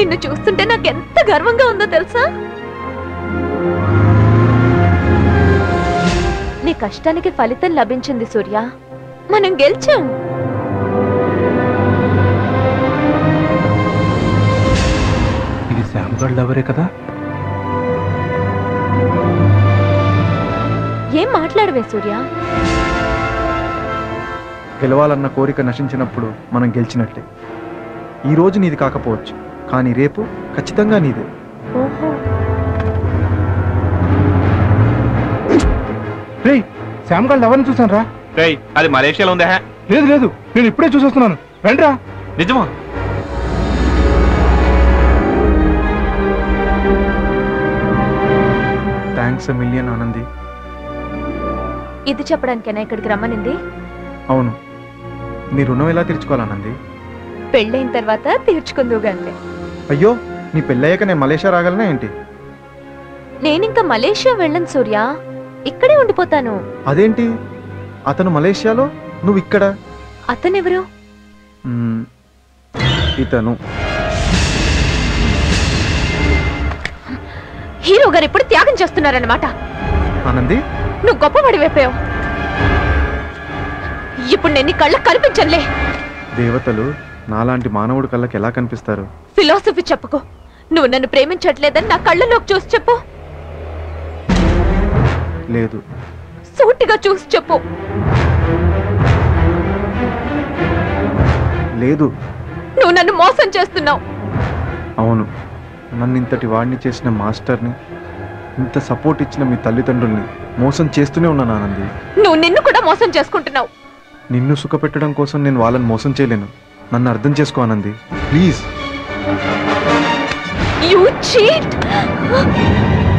నిన్ను చూస్తుంటే నాకు ఎంత గర్వంగా ఉందో తెలుసా నీ కష్టానికి ఫలితం లభించింది సూర్య మనం గెలిచాం ఇది శ్యామ్ గడ్ లవరే కదా ఏం మాట్లాడవే సూర్య గెలవాలన్న కోరిక నశించినప్పుడు మనం గెలిచినట్లే ఈ రోజు నీది కాకపోవచ్చు కానీ రేపు ఖచ్చితంగా నీదే ఓహో రే శ్యామ్ గడ్ లవర్ని చూసాను రా రేయ్ అది మలేషియాలో ఉందా లేదు లేదు నేను ఇప్పుడే చూసొస్తున్నాను రండి రా నిజమా థ్యాంక్స్ మిలియన్ ఆనంది ఇది చెప్పడానికేనా ఇక్కడికి రమ్మనింది అవును నీ రుణం ఎలా తీర్చుకోవాలనంది పెళ్ళైన తర్వాత తీర్చుకుందువు గంతే అయ్యో నీ పెళ్ళయ్యాక నేను మలేషియా రాగలనా ఏంటి నేనింకా మలేషియా వెళ్ళను సూర్య ఇక్కడే ఉండిపోతాను అదేంటి అతను మలేషియాలో నువ్వు ఇక్కడ అతనెవరు మ్మ్, ఇతను హీరో గారు ఇప్పుడు త్యాగం చేస్తున్నారన్నమాట ఆనంది నువ్వు గొప్పవాడి వైపోయావు ఇప్పుడు నేను నీ కళ్ళకు కనిపించనులే దేవతలు నాలాంటి మానవుడి కళ్ళకి ఎలా కనిపిస్తారు ఫిలాసఫీ చెప్పుకో నువ్వు నన్ను ప్రేమించట్లేదని నా కళ్ళలోకి చూసి చెప్పు లేదు సూటిగా చూసి చెప్పు లేదు నువ్వు నన్ను మోసం చేస్తున్నావు అవును నన్ను ఇంతటి వాడిని చేసిన మాస్టర్ని ఇంత సపోర్ట్ ఇచ్చిన మీ తల్లిదండ్రుల్ని మోసం చేస్తూనే ఉన్నాను ఆనంది నువ్వు నిన్ను కూడా మోసం చేసుకుంటున్నావు నిన్ను సుఖపెట్టడం కోసం నేను వాళ్ళని మోసం చేయలేను నన్ను అర్థం చేసుకో ఆనంది ప్లీజ్ యూ చీట్